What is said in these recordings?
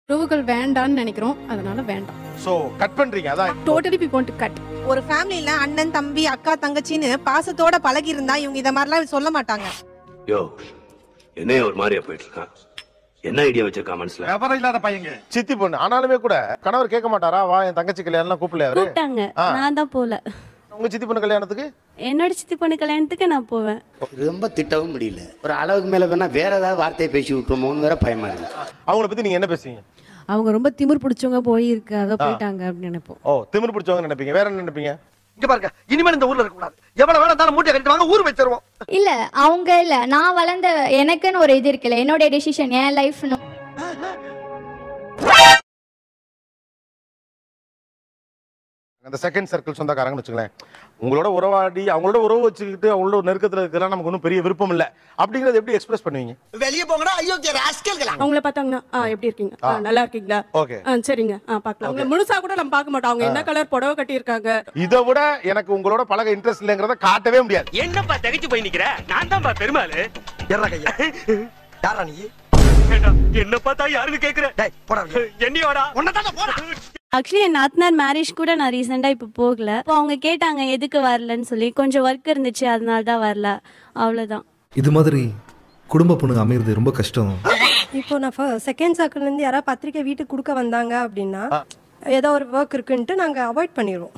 உறவுகள் வேண்டான்னு நினைக்கிறோம் அதனால வேண்டாம் சோ கட் பண்றீங்க அதான் totally we want to cut ஒரு ஃபேமிலில அண்ணன் தம்பி அக்கா தங்கச்சின்னு பாசத்தோட பழகி இருந்தா இவங்க இத மாதிரிலாம் சொல்ல மாட்டாங்க யோ என்னைய ஒரு மாதிரியா போயிட்டு இருக்கான் என்ன ஐடியா வச்சிருக்கா மனசுல விவரம் இல்லாத பையங்க சித்தி பொண்ணு ஆனாலுமே கூட கணவர் கேட்க மாட்டாரா வா என் தங்கச்சி கல்யாணம் கூப்பிடல அவரு கூப்பிட்டாங்க ஆ. நான் தான் போல உங்க சித்தி பொண்ணு கல்யாணத்துக்கு என்னோட சித்தி பொண்ணு கல்யாணத்துக்கு நான் போவேன் ரொம்ப திட்டவும் முடியல ஒரு அளவுக்கு மேல வேணா வேற ஏதாவது வார்த்தையை பேசி விட்டுருமோன்னு வேற பயமா இருக்கு அவங்கள பத்தி நீங்க என்ன பேசுவீங்க அவங்க ரொம்ப திமிர் பிடிச்சவங்க போயிருக்கு அதை போயிட்டாங்க அப்படின்னு நினைப்போம் ஓ திமிரு பிடிச்சவங்க நினைப்பீங்க வேற என்ன நினைப்பீங்க இங்க பாருங்க இனிமேல் இந்த ஊர்ல இருக்க கூடாது எவ்வளவு வேணா இருந்தாலும் மூட்டை கட்டிட்டு வாங்க ஊர் வச்சிருவோம் இல்ல அவங்க இல்ல நான் வளர்ந்த எனக்குன்னு ஒரு இது இருக்குல்ல என்னோட டெசிஷன் என் லைஃப்னு அந்த செகண்ட் சர்க்கிள் சொந்தக்காரங்கன்னு வச்சுங்களேன் உங்களோட உறவாடி அவங்களோட உறவு வச்சுக்கிட்டு அவங்களோட நெருக்கத்துல இருக்கலாம் நமக்கு ஒன்றும் பெரிய விருப்பம் இல்ல அப்படிங்கறத எப்படி எக்ஸ்பிரஸ் பண்ணுவீங்க வெளியே போங்கடா ஐயோ ராஸ்கல்களா அவங்கள பார்த்தாங்கன்னா ஆ எப்படி இருக்கீங்க ஆ, நல்லா இருக்கீங்களா ஓகே ஆ சரிங்க ஆ பார்க்கலாம் அவங்கள முழுசா கூட நம்ம பார்க்க மாட்டோம் அவங்க என்ன கலர் புடவை கட்டியிருக்காங்க இதை விட எனக்கு உங்களோட பழக இன்ட்ரெஸ்ட் இல்லைங்கிறத காட்டவே முடியாது என்னப்பா தகைச்சு போய் நிக்கிற நான் தான்ப்பா பெருமாளு எர்றா கையா யாரா நீ என்ன பார்த்தா யாருன்னு கேக்குற டேய் போடா என்னையோடா உன்னதான போடா ஆக்சுவலி என் நாத்தனார் மேரேஜ் கூட நான் ரீசெண்டாக இப்போ போகல இப்போ அவங்க கேட்டாங்க எதுக்கு வரலன்னு சொல்லி கொஞ்சம் ஒர்க் இருந்துச்சு அதனால தான் வரல அவ்வளோதான் இது மாதிரி குடும்ப பொண்ணுங்க அமைகிறது ரொம்ப கஷ்டம் இப்போ நான் செகண்ட் சர்க்கிள்ல இருந்து யாராவது பத்திரிக்கை வீட்டுக்கு கொடுக்க வந்தாங்க அப்படின்னா ஏதோ ஒரு ஒர்க் இருக்குன்ட்டு நாங்க அவாய்ட் பண்ணிடுவோம்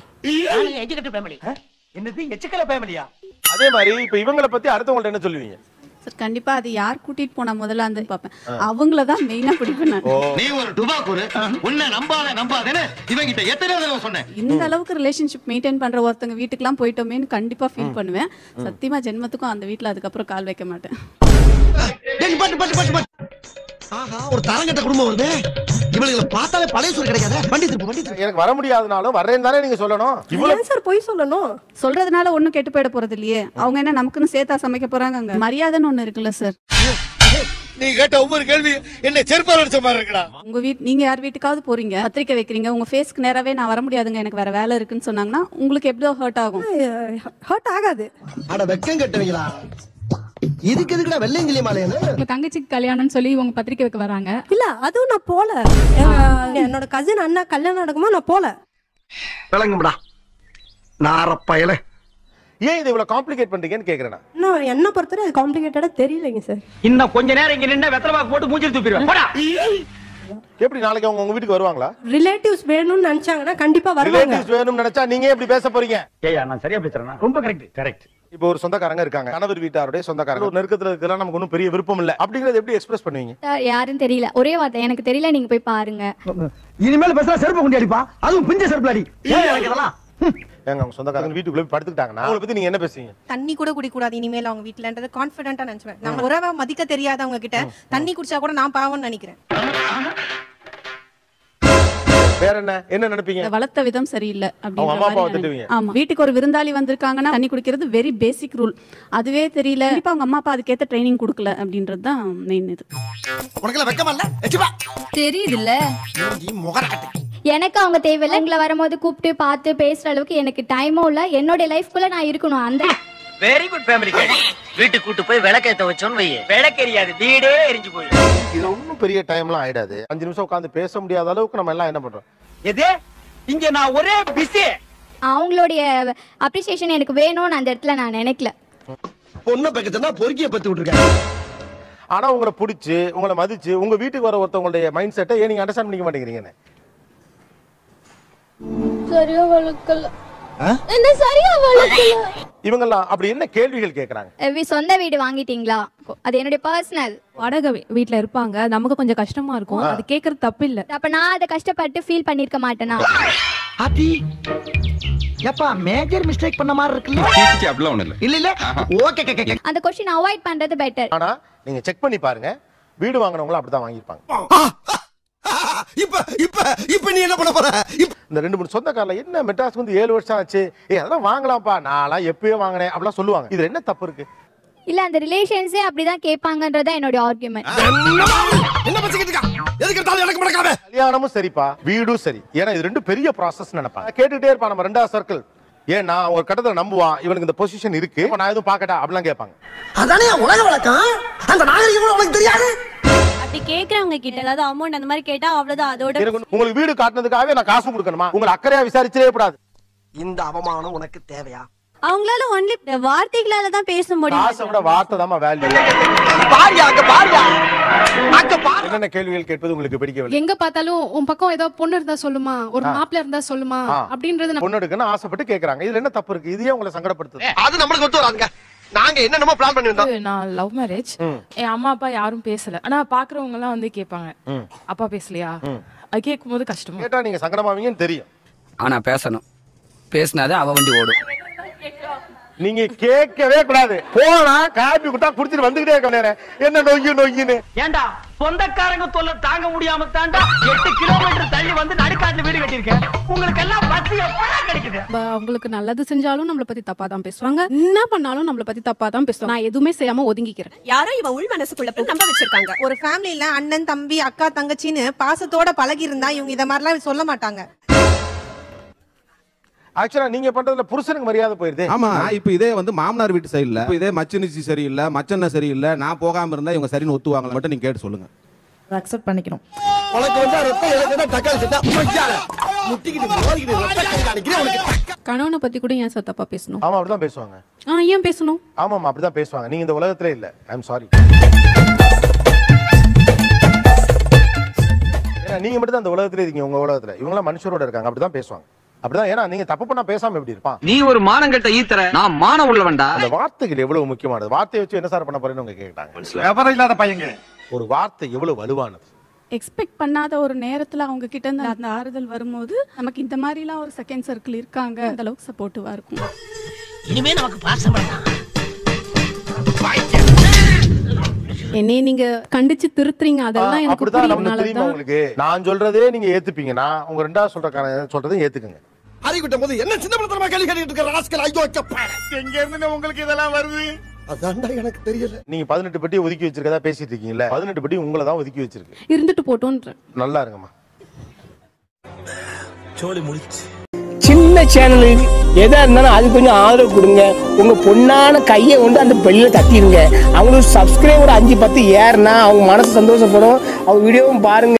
என்னது எச்சக்கல ஃபேமிலியா அதே மாதிரி இப்ப இவங்கள பத்தி அடுத்தவங்கள்ட்ட என்ன சொல்லுவீங்க சார் கண்டிப்பா அது யார் கூட்டிட்டு போனா முதல்ல அந்த பார்ப்பேன் அவங்கள தான் மெயினா பிடிப்பேன் நான் நீ ஒரு டுபாக்கூரு உன்னை நம்பாத நம்பாதேன்னு இவங்கிட்ட எத்தனை தடவை சொன்னேன் இந்த அளவுக்கு ரிலேஷன்ஷிப் மெயின்டைன் பண்ற ஒருத்தங்க வீட்டுக்குலாம் போயிட்டோமேன்னு கண்டிப்பா ஃபீல் பண்ணுவேன் சத்தியமா ஜென்மத்துக்கும் அந்த வீட்ல அதுக்கப்புறம் கால் வைக்க மாட்டேன் டேய் பட்டு பட்டு பட்டு பட்டு ஆஹா ஒரு தரங்கட்ட குடும்பம் வந்து இவளுகளை பார்த்தாலே பழைய சோறு கிடைக்காத வண்டி திருப்பு வண்டி திருப்பு எனக்கு வர முடியாதுனாலும் வர்றேன்னு தானே நீங்க சொல்லணும் இவ்வளவு ஏன் சார் பொய் சொல்லணும் சொல்றதுனால ஒண்ணும் கெட்டு போயிட போறது இல்லையே அவங்க என்ன நமக்குன்னு சேர்த்தா சமைக்க போறாங்க அங்க மரியாதைன்னு ஒண்ணு இருக்குல்ல சார் நீ கேட்ட ஒவ்வொரு கேள்வி என்ன செருப்பால் அடிச்ச மாதிரி இருக்கடா உங்க வீட் நீங்க யார் வீட்டுக்காவது போறீங்க பத்திரிக்கை வைக்கிறீங்க உங்க ஃபேஸ்க்கு நேராவே நான் வர முடியாதுங்க எனக்கு வேற வேலை இருக்குன்னு சொன்னாங்கன்னா உங்களுக்கு எப்படியோ ஹர்ட் ஆகும் ஹர்ட் ஆகாது அட வெக்கம் கட்டுவீங்களா இதுக்கு எதுக்குடா வெள்ளையங்கிலி மாலையன்னு உங்க தங்கச்சிக்கு கல்யாணம்னு சொல்லி உங்க பத்திரிக்கை வைக்க வராங்க இல்ல அதுவும் நான் போல எங்க- என்னோட கசின் அண்ணா கல்யாணம் நடக்குமோ நான் போல விளங்கும்டா நாரப்பயல ஏன் இதை இவ்வளவு காம்ப்ளிகேட் பண்றீங்கன்னு கேக்குறேன் நான். இன்னும் என்ன பொறுத்தவரை அது காம்ப்ளிகேட்டடா தெரியலைங்க சார் இன்னும் கொஞ்ச நேரம் இங்க நின்னா வெத்தலை பாக்கு போட்டு மூஞ்சில் துப்பிடுவேன் போடா எப்படி நாளைக்கு அவங்க உங்க வீட்டுக்கு வருவாங்களா ரிலேட்டிவ்ஸ் வேணும்னு நினைச்சாங்கன்னா கண்டிப்பா வருவாங்க ரிலேட்டிவ்ஸ் வேணும்னு நினைச்சா நீங்க எப்படி பேச போறீங்க ஏயா நான் சரியா பேசுறேனா ரொம்ப கரெக்ட் கரெக்ட் இப்போ ஒரு சொந்தக்காரங்க இருக்காங்க கணவர் வீட்டாருடைய சொந்தக்காரங்க ஒரு நெருக்கத்துல இருக்கலாம் நமக்கு ஒன்றும் பெரிய விருப்பம் இல்ல அப்படிங்கறத எப்படி எக்ஸ்பிரஸ் பண்ணுவீங்க யாருன்னு தெரியல ஒரே வார்த்தை எனக்கு தெரியல நீங்க போய் பாருங்க இனிமேல் பேசுறா செருப்பு கொண்டு அடிப்பா அதுவும் பிஞ்ச செருப்பு அடி ஏன் எனக்கு இதெல்லாம் ஏங்க அவங்க சொந்தக்காரங்க வீட்டுக்குள்ள போய் படுத்துக்கிட்டாங்கன்னா அவங்கள பத்தி நீங்க என்ன பேசுவீங்க தண்ணி கூட குடிக்க கூடாது இனிமேல் அவங்க வீட்டுலன்றது கான்பிடண்டா நினைச்சுவேன் நம்ம உறவை மதிக்க தெரியாதவங்க கிட்ட தண்ணி குடிச்சா கூட நான் பாவம்னு நினைக்கிறேன் வேற என்ன என்ன நினைப்பீங்க இந்த வளர்த்த விதம் சரியில்லை அவங்க அம்மா அப்பாவை அப்படின்னு திட்டுவீங்க ஆமா வீட்டுக்கு ஒரு விருந்தாளி வந்திருக்காங்கன்னா தண்ணி குடிக்கிறது வெரி பேசிக் ரூல் அதுவே தெரியல இப்ப அவங்க அம்மா அப்பா அதுக்கேத்த ட்ரைனிங் கொடுக்கல அப்படின்றது தான் மெயின் இது உனக்கெல்லாம் வெக்கமா இல்ல எச்சுப்பா தெரியுதுல்ல முகர கட்டை எனக்கு அவங்க தேவையில்லை உங்களை வரும்போது கூப்பிட்டு பார்த்து பேசுற அளவுக்கு எனக்கு டைமும் இல்ல என்னோட லைஃப்குள்ள நான் இருக்கணும் அந்த வெரி குட் ஃபேமிலி வீட்டுக்கு கூட்டு போய் விளக்கேத்த வச்சோன்னு வையே விளக்கெரியாது வீடே எரிஞ்சு போயிடும் இது ஒன்றும் பெரிய டைம்லாம் ஆயிடாது அஞ்சு நிமிஷம் உட்காந்து பேச முடியாத அளவுக்கு நம்ம எல்லாம் என்ன பண்றோம் எது இங்க நான் ஒரே பிஸி அவங்களுடைய அப்ரிசியேஷன் எனக்கு வேணும்னு அந்த இடத்துல நான் நினைக்கல பொண்ணை பக்கத்துனா பொறுக்கிய பத்து விட்டுருக்கேன் ஆனா உங்களை பிடிச்சி உங்களை மதிச்சு உங்க வீட்டுக்கு வர ஒருத்தவங்களுடைய மைண்ட் செட்டை ஏன் நீங்க அண்டர்ஸ்டாண்ட் பண்ணிக்க மாட்டேங்கிறீங்க சரியா வளர்க்கல என்ன சரியா வளர்க்கல இவங்கெல்லாம் அப்படி என்ன கேள்விகள் கேக்குறாங்க சொந்த வீடு வாங்கிட்டீங்களா அது என்னுடைய பர்சனல் வாடகை வீட்ல இருப்பாங்க நமக்கு கொஞ்சம் கஷ்டமா இருக்கும் அது கேக்குறது தப்பு இல்ல அப்ப நான் அதை கஷ்டப்பட்டு ஃபீல் பண்ணிருக்க மாட்டேனா ஆத்தி ஏப்பா மேஜர் மிஸ்டேக் பண்ண மாதிரி இருக்குல்ல அப்படிலாம் ஒண்ணு இல்ல இல்ல ஓகே கே அந்த கொஸ்டின் அவாய்ட் பண்றது பெட்டர் ஆனா நீங்க செக் பண்ணி பாருங்க வீடு வாங்கினவங்களும் அப்படிதான் வாங்கியிருப்பாங்க இப்ப இப்ப இப்ப நீ என்ன பண்ண போற இந்த ரெண்டு மூணு சொந்தக்காரில் என்ன மெட்ராஸ் வந்து ஏழு வருஷம் ஆச்சு ஏ அதெல்லாம் வாங்கலாம்ப்பா நான்லாம் எப்பயோ வாங்கினேன் அப்படிலாம் சொல்லுவாங்க இதுல என்ன தப்பு இருக்கு இல்ல அந்த ரிலேஷன்ஸே அப்படிதான் கேட்பாங்கன்றதா என்னோட ஆர்குமெண்ட் என்ன பச்சிக்கிட்டு இருக்கா எதுக்கு எடுத்தாலும் எனக்கு மடக்காம கல்யாணமும் சரிப்பா வீடும் சரி ஏன்னா இது ரெண்டும் பெரிய ப்ராசஸ் நினைப்பாங்க கேட்டுட்டே இருப்பான் நம்ம ரெண்டாவது சர்க்கிள் ஏன் நான் ஒரு கட்டத்துல நம்புவான் இவனுக்கு இந்த பொசிஷன் இருக்கு அப்ப நான் எதுவும் பார்க்கட்டா அப்படிலாம் கேட்பாங்க அதானே உலக வழக்கம் அந்த நாகரிகம் கூட உனக்கு தெரியாது இப்படி கேக்குறவங்க கிட்ட அதாவது அமௌண்ட் அந்த மாதிரி கேட்டா அவ்வளவுதான் அதோட எனக்கு ஒண்ணு- உங்களுக்கு வீடு காட்டுனதுக்காகவே நான் காசு கொடுக்கணுமா உங்களை அக்கறையா விசாரிச்சே கூடாது இந்த அவமானம் உனக்கு தேவையா அவங்களால ஒன்லி வார்த்தைகளால தான் பேச முடியும் காசை விட வார்த்தை தான் வேல்யூ பாரியா அங்க பாரியா அங்க பாரு என்னென்ன கேள்விகள் கேட்பது உங்களுக்கு பிடிக்கவில்லை எங்க பார்த்தாலும் உன் பக்கம் ஏதோ பொண்ணு இருந்தா சொல்லுமா ஒரு ஆ. மாப்பிள்ள இருந்தா சொல்லுமா ஆ. அப்படின்றது நம்ம பொண்ணு எடுக்கணும்னு ஆசைப்பட்டு கேக்குறாங்க இதுல என்ன தப்பு இருக்கு இது ஏன் உங்களை சங்கடப்படுத்துது அது நம்மளுக்கு ஒத்து வராதுங்க நாங்க என்னென்னமோ பிளான் பண்ணி வந்தோம் நான் லவ் மேரேஜ் ம். என் அம்மா அப்பா யாரும் பேசல ஆனா பாக்குறவங்க எல்லாம் வந்து கேட்பாங்க ம். அப்பா பேசலையா ம். அது கேட்கும்போது கஷ்டமா கேட்டா நீங்க சங்கடமாவீங்கன்னு தெரியும் ஆனா பேசணும் பேசினாதான் அவ வண்டி ஓடும் நீங்க கேட்கவே கூடாது போனா காப்பி குட்டா குடிச்சிட்டு வந்துகிட்டே இருக்க நேரம் என்ன நொய்யு நொய்யுன்னு ஏண்டா சொந்தக்காரங்க தொல்லை தாங்க முடியாம தாண்டா எட்டு கிலோமீட்டர் தள்ளி வந்து நடுக்காட்டுல வீடு கட்டியிருக்கேன் உங்களுக்கு எல்லாம் பஸ் எப்படா கிடைக்குது ப- அவங்களுக்கு நல்லது செஞ்சாலும் நம்மள பத்தி தப்பா தான் பேசுவாங்க என்ன பண்ணாலும் நம்மள பத்தி தப்பா தான் பேசுவாங்க நான் எதுவுமே செய்யாம ஒதுங்கிக்கிறேன் யாரோ இவன் உள் மனசுக்குள்ள போய் நம்ப வச்சிருக்காங்க ஒரு ஃபேமிலில அண்ணன் தம்பி அக்கா தங்கச்சின்னு பாசத்தோட பழகி இருந்தா இவங்க இத மாதிரிலாம் சொல்ல மாட்டாங்க ஆக்சுவலா நீங்க பண்றதுல புருஷனுக்கு மரியாதை போயிருது ஆமா இப்ப இதே வந்து மாமனார் வீட்டு சைடுல இப்ப இதே மச்சனிச்சி சரியில்லை மச்சன்ன சரியில்லை நான் போகாம இருந்தா இவங்க சரின்னு ஒத்துவாங்களா மட்டும் நீங்க கேட்டு சொல்லுங்க அக்செப்ட் பண்ணிக்கணும் உனக்கு வந்து ரத்தம் எனக்கு தான் தக்காளி சட்டா முட்டிக்கிட்டு மோதிக்கிட்டு ரத்தம் கை காணிக்கிறேன் உனக்கு கணவனை பத்தி கூட ஏன் சார் தப்பா பேசணும் ஆமா அப்படிதான் பேசுவாங்க ஆ ஏன் பேசணும் ஆமாமா அப்படிதான் பேசுவாங்க நீங்க இந்த உலகத்திலே இல்ல ஐ எம் சாரி ஏன்னா நீங்க மட்டும் தான் இந்த உலகத்திலே இருக்கீங்க உங்க உலகத்துல இவங்களாம் மனுஷரோட இருக்காங்க அப்படிதான் பேசுவாங்க அப்படிதான் ஏன்னா நீங்க தப்பு பண்ணா பேசாம எப்படி இருப்பான் நீ ஒரு மானங்கட்ட ஈத்தர நான் மான உள்ளவன்டா அந்த வார்த்தைகள் எவ்வளவு முக்கியமானது வார்த்தையை வச்சு என்ன சார் பண்ண போறேன்னு உங்க கேட்டாங்க விவரம் இல்லாத பையங்க ஒரு வார்த்தை எவ்வளவு வலுவானது எக்ஸ்பெக்ட் பண்ணாத ஒரு நேரத்துல அவங்க கிட்ட இருந்து அந்த ஆறுதல் வரும்போது நமக்கு இந்த மாதிரிலாம் ஒரு செகண்ட் சர்க்கிள் இருக்காங்க அந்த அளவுக்கு சப்போர்ட்டிவா இருக்கும் இனிமே நமக்கு பாசம் வேண்டாம் என்னைய நீங்க கண்டிச்சு திருத்துறீங்க அதெல்லாம் எனக்கு அப்படிதான் நமக்கு புரியுதுனால தெரியுமா தான் உங்களுக்கு நான் சொல்றதே நீங்க ஏத்துப்பீங்கன்னா உங்க ரெண்டாவது சொல்ற சொல்றதையும் ஏத்துக்குங்க அறிவிட்ட போது என்ன சின்ன பிள்ளை கேள்வி கேட்டுட்டு இருக்க ராஸ்கல் ஐயோ எங்க இருந்து உங்களுக்கு இதெல்லாம் வருது அதான்டா எனக்கு தெரியல நீங்க பதினெட்டு பெட்டி ஒதுக்கி வச்சிருக்கதா பேசிட்டு இருக்கீங்கல்ல பதினெட்டு பெட்டி உங்களை தான் ஒதுக்கி வச்சிருக்கு இருந்துட்டு போட்டோன்ற நல்லா இருங்கம்மா சோழி முடிச்சு சின்ன சேனலு எதா இருந்தாலும் அது கொஞ்சம் ஆதரவு கொடுங்க உங்க பொண்ணான கையை கொண்டு அந்த பெல்ல தட்டிடுங்க அவங்களுக்கு சப்ஸ்கிரைபர் அஞ்சு பத்து ஏறுனா அவங்க மனசு சந்தோஷப்படும் அவங்க வீடியோவும் பாருங்க